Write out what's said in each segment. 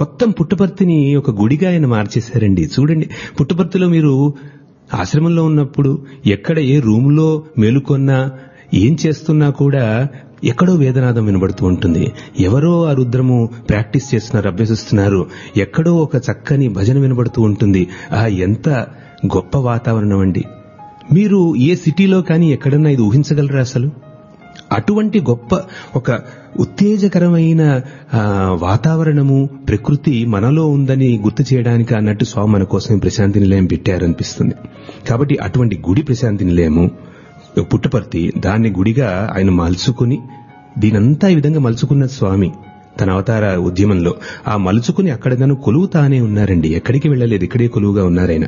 మొత్తం పుట్టపర్తిని ఒక గుడిగా ఆయన మార్చేశారండి చూడండి పుట్టపర్తిలో మీరు ఆశ్రమంలో ఉన్నప్పుడు ఎక్కడ ఏ రూమ్లో మేలుకొన్నా ఏం చేస్తున్నా కూడా ఎక్కడో వేదనాదం వినబడుతూ ఉంటుంది ఎవరో ఆ రుద్రము ప్రాక్టీస్ చేస్తున్నారు అభ్యసిస్తున్నారు ఎక్కడో ఒక చక్కని భజన వినబడుతూ ఉంటుంది ఆ ఎంత గొప్ప వాతావరణం అండి మీరు ఏ సిటీలో కానీ ఎక్కడన్నా ఇది ఊహించగలరా అసలు అటువంటి గొప్ప ఒక ఉత్తేజకరమైన ఆ, వాతావరణము ప్రకృతి మనలో ఉందని గుర్తు చేయడానికి అన్నట్టు స్వామి మన కోసం ఈ ప్రశాంతి నిలయం పెట్టారనిపిస్తుంది కాబట్టి అటువంటి గుడి ప్రశాంతి నిలయము పుట్టపర్తి దాన్ని గుడిగా ఆయన మలుచుకుని దీనంతా ఈ విధంగా మలుచుకున్న స్వామి తన అవతార ఉద్యమంలో ఆ మలుచుకుని అక్కడ తను కొలువు తానే ఉన్నారండి ఎక్కడికి వెళ్ళలేదు ఇక్కడే కొలువుగా ఉన్నారాయన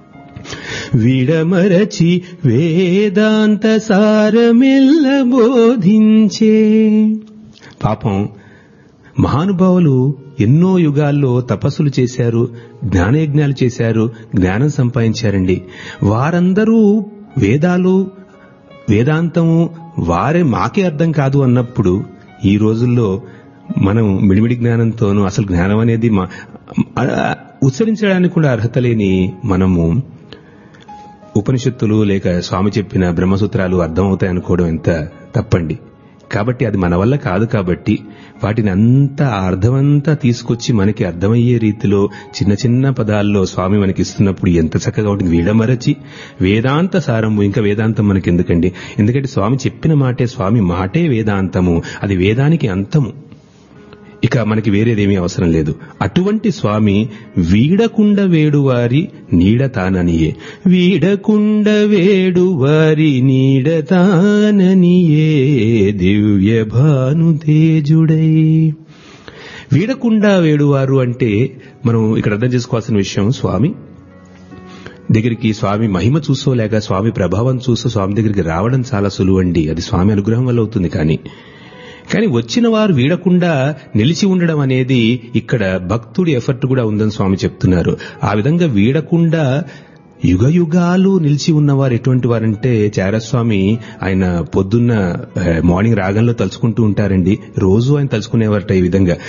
విడమరచి వేదాంత సారమెల్ల బోధించే పాపం మహానుభావులు ఎన్నో యుగాల్లో తపస్సులు చేశారు జ్ఞానయజ్ఞాలు చేశారు జ్ఞానం సంపాదించారండి వారందరూ వేదాలు వేదాంతము వారే మాకే అర్థం కాదు అన్నప్పుడు ఈ రోజుల్లో మనం మిడిమిడి జ్ఞానంతోనూ అసలు జ్ఞానం అనేది మా ఆ, ఉచ్చరించడానికి కూడా అర్హత లేని మనము ఉపనిషత్తులు లేక స్వామి చెప్పిన బ్రహ్మసూత్రాలు అర్థమవుతాయి అనుకోవడం ఎంత తప్పండి కాబట్టి అది మన వల్ల కాదు కాబట్టి వాటిని అంతా ఆ అర్థమంతా తీసుకొచ్చి మనకి అర్థమయ్యే రీతిలో చిన్న చిన్న పదాల్లో స్వామి మనకి ఇస్తున్నప్పుడు ఎంత చక్కగా ఉంటుంది వీడమరచి వేదాంత సారము ఇంకా వేదాంతం మనకి ఎందుకండి ఎందుకంటే స్వామి చెప్పిన మాటే స్వామి మాటే వేదాంతము అది వేదానికి అంతము ఇక మనకి వేరేదేమీ అవసరం లేదు అటువంటి స్వామి వీడకుండ వేడువారి నీడ తాననియే వీడకుండ వేడువారి నీడ తాననియే దివ్య భానుతేజుడై వీడకుండా వేడువారు అంటే మనం ఇక్కడ అర్థం చేసుకోవాల్సిన విషయం స్వామి దగ్గరికి స్వామి మహిమ చూసో లేక స్వామి ప్రభావం చూసో స్వామి దగ్గరికి రావడం చాలా సులువండి అది స్వామి అనుగ్రహం వల్ల అవుతుంది కానీ కానీ వచ్చిన వారు వీడకుండా నిలిచి ఉండడం అనేది ఇక్కడ భక్తుడి ఎఫర్ట్ కూడా ఉందని స్వామి చెప్తున్నారు ఆ విధంగా వీడకుండా యుగ యుగాలు నిలిచి ఉన్నవారు ఎటువంటి వారంటే చారస్వామి ఆయన పొద్దున్న ఆ, మార్నింగ్ రాగంలో తలుచుకుంటూ ఉంటారండి రోజు ఆయన తలుచుకునేవారట ఈ విధంగా